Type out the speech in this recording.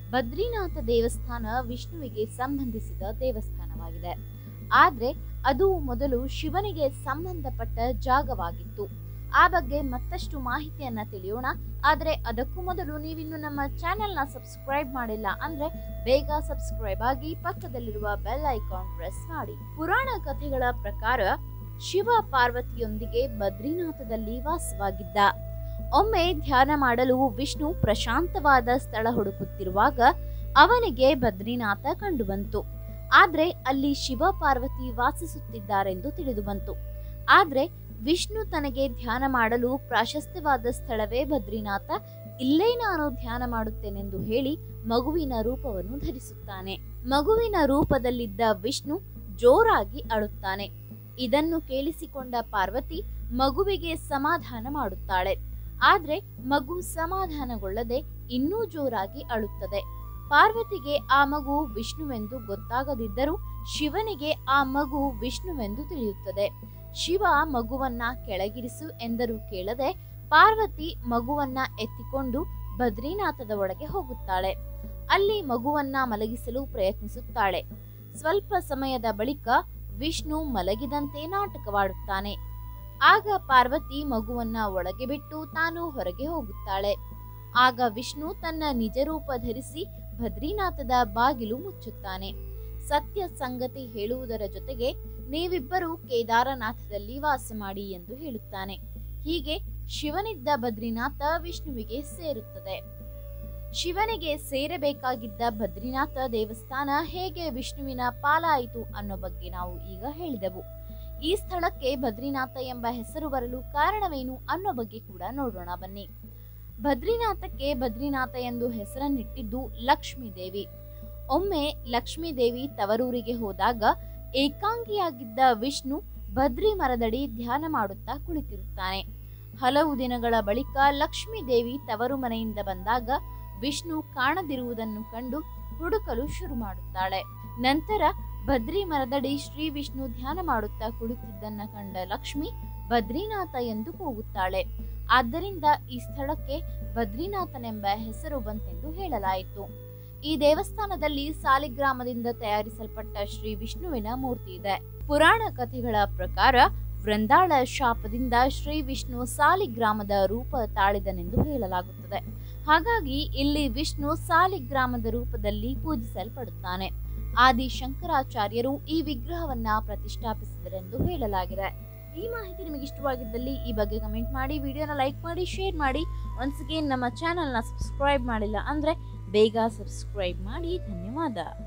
ಬದ್ರಿನಾಥ ದೇವಸ್ಥಾನ ವಿಷ್ಣುವಿಗೆ ಸಂಬಂಧಿಸಿದ ದೇವಸ್ಥಾನವಾಗಿದೆ ಆದ್ರೆ ಅದು ಮೊದಲು ಶಿವನಿಗೆ ಸಂಬಂಧಪಟ್ಟ ಜಾಗವಾಗಿತ್ತು ಆ ಬಗ್ಗೆ ಮತ್ತಷ್ಟು ಮಾಹಿತಿಯನ್ನ ತಿಳಿಯೋಣ ಆದ್ರೆ ಅದಕ್ಕೂ ಮೊದಲು ನೀವಿನ್ನು ನಮ್ಮ ಚಾನೆಲ್ನ ಸಬ್ಸ್ಕ್ರೈಬ್ ಮಾಡಿಲ್ಲ ಅಂದ್ರೆ ಬೇಗ ಸಬ್ಸ್ಕ್ರೈಬ್ ಆಗಿ ಪಕ್ಕದಲ್ಲಿರುವ ಬೆಲ್ ಐಕಾನ್ ಪ್ರೆಸ್ ಮಾಡಿ ಪುರಾಣ ಕಥೆಗಳ ಪ್ರಕಾರ ಶಿವ ಪಾರ್ವತಿಯೊಂದಿಗೆ ಬದ್ರಿನಾಥದಲ್ಲಿ ವಾಸವಾಗಿದ್ದ ಒಮ್ಮೆ ಧ್ಯಾನ ಮಾಡಲು ವಿಷ್ಣು ಪ್ರಶಾಂತವಾದ ಸ್ಥಳ ಹುಡುಕುತ್ತಿರುವಾಗ ಅವನಿಗೆ ಬದ್ರಿನಾಥ ಕಂಡುಬಂತು ಆದ್ರೆ ಅಲ್ಲಿ ಶಿವ ಪಾರ್ವತಿ ವಾಸಿಸುತ್ತಿದ್ದಾರೆಂದು ತಿಳಿದುಬಂತು ಆದ್ರೆ ವಿಷ್ಣು ತನಗೆ ಧ್ಯಾನ ಮಾಡಲು ಪ್ರಾಶಸ್ತ್ಯವಾದ ಸ್ಥಳವೇ ಬದ್ರಿನಾಥ ಇಲ್ಲೇ ನಾನು ಧ್ಯಾನ ಮಾಡುತ್ತೇನೆಂದು ಹೇಳಿ ಮಗುವಿನ ರೂಪವನ್ನು ಧರಿಸುತ್ತಾನೆ ಮಗುವಿನ ರೂಪದಲ್ಲಿದ್ದ ವಿಷ್ಣು ಜೋರಾಗಿ ಅಳುತ್ತಾನೆ ಇದನ್ನು ಕೇಳಿಸಿಕೊಂಡ ಪಾರ್ವತಿ ಮಗುವಿಗೆ ಸಮಾಧಾನ ಮಾಡುತ್ತಾಳೆ ಆದ್ರೆ ಮಗು ಸಮಾಧಾನಗೊಳ್ಳದೆ ಇನ್ನೂ ಜೋರಾಗಿ ಅಳುತ್ತದೆ ಪಾರ್ವತಿಗೆ ಆ ಮಗು ವಿಷ್ಣುವೆಂದು ಗೊತ್ತಾಗದಿದ್ದರೂ ಶಿವನಿಗೆ ಆ ಮಗು ವಿಷ್ಣುವೆಂದು ತಿಳಿಯುತ್ತದೆ ಶಿವ ಮಗುವನ್ನ ಕೆಳಗಿರಿಸು ಎಂದರೂ ಕೇಳದೆ ಪಾರ್ವತಿ ಮಗುವನ್ನ ಎತ್ತಿಕೊಂಡು ಬದ್ರಿನಾಥದ ಒಳಗೆ ಹೋಗುತ್ತಾಳೆ ಅಲ್ಲಿ ಮಗುವನ್ನ ಮಲಗಿಸಲು ಪ್ರಯತ್ನಿಸುತ್ತಾಳೆ ಸ್ವಲ್ಪ ಸಮಯದ ಬಳಿಕ ವಿಷ್ಣು ಮಲಗಿದಂತೆ ನಾಟಕವಾಡುತ್ತಾನೆ ಆಗ ಪಾರ್ವತಿ ಮಗುವನ್ನ ಒಳಗೆ ಬಿಟ್ಟು ತಾನು ಹೊರಗೆ ಹೋಗುತ್ತಾಳೆ ಆಗ ವಿಷ್ಣು ತನ್ನ ನಿಜ ರೂಪ ಧರಿಸಿ ಬದ್ರಿನಾಥದ ಬಾಗಿಲು ಮುಚ್ಚುತ್ತಾನೆ ಸತ್ಯ ಸಂಗತಿ ಹೇಳುವುದರ ಜೊತೆಗೆ ನೀವಿಬ್ಬರು ಕೇದಾರನಾಥದಲ್ಲಿ ವಾಸ ಮಾಡಿ ಎಂದು ಹೇಳುತ್ತಾನೆ ಹೀಗೆ ಶಿವನಿದ್ದ ಬದ್ರಿನಾಥ ವಿಷ್ಣುವಿಗೆ ಸೇರುತ್ತದೆ ಶಿವನಿಗೆ ಸೇರಬೇಕಾಗಿದ್ದ ಬದ್ರಿನಾಥ ದೇವಸ್ಥಾನ ಹೇಗೆ ವಿಷ್ಣುವಿನ ಪಾಲಾಯಿತು ಅನ್ನೋ ಬಗ್ಗೆ ನಾವು ಈಗ ಹೇಳಿದೆವು ಈ ಸ್ಥಳಕ್ಕೆ ಬದ್ರಿನಾಥ ಎಂಬ ಹೆಸರು ಬರಲು ಕಾರಣವೇನು ಅನ್ನೋ ಬಗ್ಗೆ ಕೂಡ ನೋಡೋಣ ಬನ್ನಿ ಬದ್ರಿನಾಥಕ್ಕೆ ಬದ್ರಿನಾಥ ಎಂದು ಹೆಸರನ್ನಿಟ್ಟಿದ್ದು ಲಕ್ಷ್ಮೀ ದೇವಿ ಒಮ್ಮೆ ಲಕ್ಷ್ಮೀ ದೇವಿ ತವರೂರಿಗೆ ಹೋದಾಗ ಏಕಾಂಗಿಯಾಗಿದ್ದ ವಿಷ್ಣು ಬದ್ರಿ ಮರದಡಿ ಧ್ಯಾನ ಮಾಡುತ್ತಾ ಕುಳಿತಿರುತ್ತಾನೆ ಹಲವು ದಿನಗಳ ಬಳಿಕ ಲಕ್ಷ್ಮೀ ದೇವಿ ತವರು ಮನೆಯಿಂದ ಬಂದಾಗ ವಿಷ್ಣು ಕಾಣದಿರುವುದನ್ನು ಕಂಡು ಹುಡುಕಲು ಶುರು ಮಾಡುತ್ತಾಳೆ ನಂತರ ಬದ್ರಿ ಮರದಡಿ ಶ್ರೀ ವಿಷ್ಣು ಧ್ಯಾನ ಮಾಡುತ್ತಾ ಕುಳಿತಿದ್ದನ್ನ ಕಂಡ ಲಕ್ಷ್ಮಿ ಬದ್ರಿನಾಥ ಎಂದು ಕೂಗುತ್ತಾಳೆ ಆದ್ದರಿಂದ ಈ ಸ್ಥಳಕ್ಕೆ ಬದ್ರಿನಾಥನೆಂಬ ಹೆಸರು ಬಂತೆಂದು ಹೇಳಲಾಯಿತು ಈ ದೇವಸ್ಥಾನದಲ್ಲಿ ಸಾಲಿಗ್ರಾಮದಿಂದ ತಯಾರಿಸಲ್ಪಟ್ಟ ಶ್ರೀ ವಿಷ್ಣುವಿನ ಮೂರ್ತಿ ಇದೆ ಪುರಾಣ ಕಥೆಗಳ ಪ್ರಕಾರ ವೃಂದಾಳ ಶಾಪದಿಂದ ಶ್ರೀ ವಿಷ್ಣು ಸಾಲಿಗ್ರಾಮದ ರೂಪ ತಾಳಿದನೆಂದು ಹೇಳಲಾಗುತ್ತದೆ ಹಾಗಾಗಿ ಇಲ್ಲಿ ವಿಷ್ಣು ಸಾಲಿಗ್ರಾಮದ ರೂಪದಲ್ಲಿ ಪೂಜಿಸಲ್ಪಡುತ್ತಾನೆ ಆದಿ ಶಂಕರಾಚಾರ್ಯರು ಈ ವಿಗ್ರಹವನ್ನ ಪ್ರತಿಷ್ಠಾಪಿಸಿದರೆಂದು ಹೇಳಲಾಗಿದೆ ಈ ಮಾಹಿತಿ ನಿಮಗೆ ಇಷ್ಟವಾಗಿದ್ದಲ್ಲಿ ಈ ಬಗ್ಗೆ ಕಮೆಂಟ್ ಮಾಡಿ ವಿಡಿಯೋನ ಲೈಕ್ ಮಾಡಿ ಶೇರ್ ಮಾಡಿ ಒನ್ಸ್ ಅಗೇನ್ ನಮ್ಮ ಚಾನಲ್ನ ಸಬ್ಸ್ಕ್ರೈಬ್ ಮಾಡಿಲ್ಲ ಅಂದ್ರೆ ಬೇಗ ಸಬ್ಸ್ಕ್ರೈಬ್ ಮಾಡಿ ಧನ್ಯವಾದ